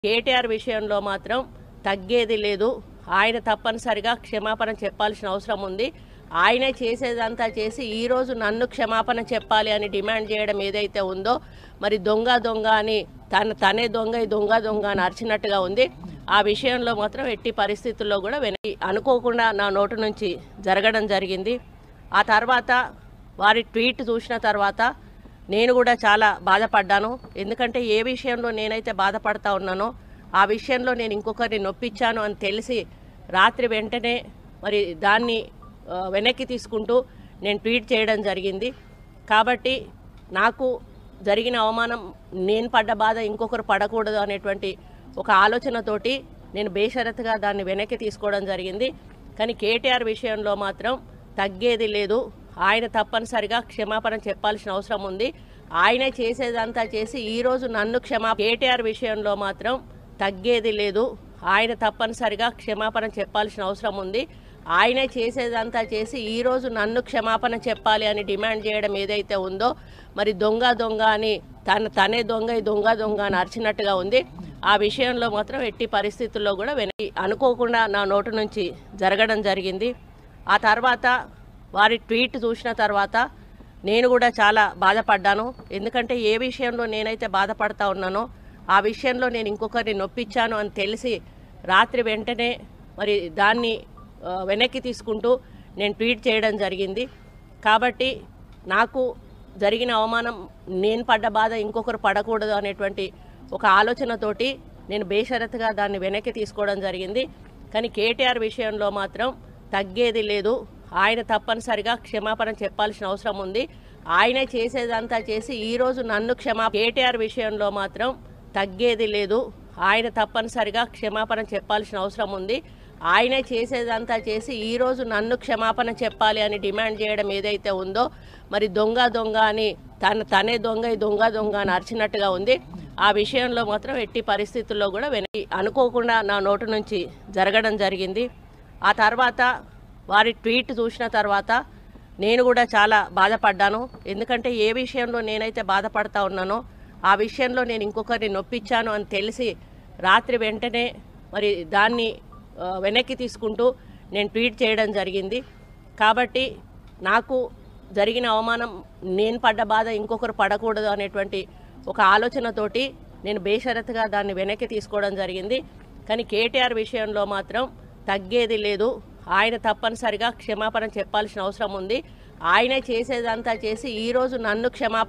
కేటీఆర్ విషయంలో మాత్రం తగ్గేది లేదు ఆయన తప్పనిసరిగా క్షమాపణ చెప్పాల్సిన అవసరం ఉంది ఆయనే చేసేదంతా చేసి ఈ రోజు నన్ను క్షమాపణ చెప్పాలి అని డిమాండ్ చేయడం ఏదైతే ఉందో మరి దొంగ దొంగ అని తన తనే దొంగ ఈ దొంగ దొంగ అని అరిచినట్టుగా ఉంది ఆ విషయంలో మాత్రం ఎట్టి పరిస్థితుల్లో కూడా వెనక్కి అనుకోకుండా నా నోటు నుంచి జరగడం జరిగింది ఆ తర్వాత వారి ట్వీట్ చూసిన తర్వాత నేను కూడా చాలా బాధపడ్డాను ఎందుకంటే ఏ విషయంలో నేనైతే బాధపడతా ఉన్నానో ఆ విషయంలో నేను ఇంకొకరిని నొప్పించాను అని తెలిసి రాత్రి వెంటనే మరి దాన్ని ఆ, వెనక్కి తీసుకుంటూ నేను ట్వీట్ చేయడం జరిగింది కాబట్టి నాకు జరిగిన అవమానం నేను పడ్డ బాధ ఇంకొకరు పడకూడదు అనేటువంటి ఒక ఆలోచనతోటి నేను బేషరతుగా దాన్ని వెనక్కి తీసుకోవడం జరిగింది కానీ కేటీఆర్ విషయంలో మాత్రం తగ్గేది లేదు ఆయన తప్పనిసరిగా క్షమాపణ చెప్పాల్సిన అవసరం ఉంది ఆయనే చేసేదంతా చేసి ఈ రోజు నన్ను క్షమా కేటీఆర్ విషయంలో మాత్రం తగ్గేది లేదు ఆయన తప్పనిసరిగా క్షమాపణ చెప్పాల్సిన అవసరం ఉంది ఆయనే చేసేదంతా చేసి ఈ రోజు నన్ను క్షమాపణ చెప్పాలి అని డిమాండ్ చేయడం ఏదైతే ఉందో మరి దొంగ దొంగ అని తన తనే దొంగ ఈ దొంగ దొంగ అని అరిచినట్టుగా ఉంది ఆ విషయంలో మాత్రం ఎట్టి పరిస్థితుల్లో కూడా వెనక్కి అనుకోకుండా నా నోటు నుంచి జరగడం జరిగింది ఆ తర్వాత వారి ట్వీట్ చూసిన తర్వాత నేను కూడా చాలా బాధపడ్డాను ఎందుకంటే ఏ విషయంలో నేనైతే బాధపడతా ఉన్నానో ఆ విషయంలో నేను ఇంకొకరిని నొప్పించాను అని తెలిసి రాత్రి వెంటనే మరి దాన్ని ఆ, వెనక్కి తీసుకుంటూ నేను ట్వీట్ చేయడం జరిగింది కాబట్టి నాకు జరిగిన అవమానం నేను పడ్డ బాధ ఇంకొకరు పడకూడదు అనేటువంటి ఒక ఆలోచనతోటి నేను బేషరతుగా దాన్ని వెనక్కి తీసుకోవడం జరిగింది కానీ కేటీఆర్ విషయంలో మాత్రం తగ్గేది లేదు ఆయన తప్పనిసరిగా క్షమాపణ చెప్పాల్సిన అవసరం ఉంది ఆయనే చేసేదంతా చేసి ఈ రోజు నన్ను క్షమా కేటీఆర్ విషయంలో మాత్రం తగ్గేది లేదు ఆయన తప్పనిసరిగా క్షమాపణ చెప్పాల్సిన అవసరం ఉంది ఆయనే చేసేదంతా చేసి ఈ రోజు నన్ను క్షమాపణ చెప్పాలి అని డిమాండ్ చేయడం ఏదైతే ఉందో మరి దొంగ దొంగ అని తన తనే దొంగ ఈ దొంగ దొంగ అని అరిచినట్టుగా ఉంది ఆ విషయంలో మాత్రం ఎట్టి పరిస్థితుల్లో కూడా వెనక్కి అనుకోకుండా నా నోటు నుంచి జరగడం జరిగింది ఆ తర్వాత వారి ట్వీట్ చూసిన తర్వాత నేను కూడా చాలా బాధపడ్డాను ఎందుకంటే ఏ విషయంలో నేనైతే బాధపడతా ఉన్నానో ఆ విషయంలో నేను ఇంకొకరిని నొప్పించాను అని తెలిసి రాత్రి వెంటనే మరి దాన్ని ఆ, వెనక్కి తీసుకుంటూ నేను ట్వీట్ చేయడం జరిగింది కాబట్టి నాకు జరిగిన అవమానం నేను పడ్డ బాధ ఇంకొకరు పడకూడదు అనేటువంటి ఒక ఆలోచనతోటి నేను బేషరతుగా దాన్ని వెనక్కి తీసుకోవడం జరిగింది కానీ కేటీఆర్ విషయంలో మాత్రం తగ్గేది లేదు ఆయన తప్పనిసరిగా క్షమాపణ చెప్పాల్సిన అవసరం ఉంది ఆయనే చేసేదంతా చేసి ఈ రోజు నన్ను క్షమా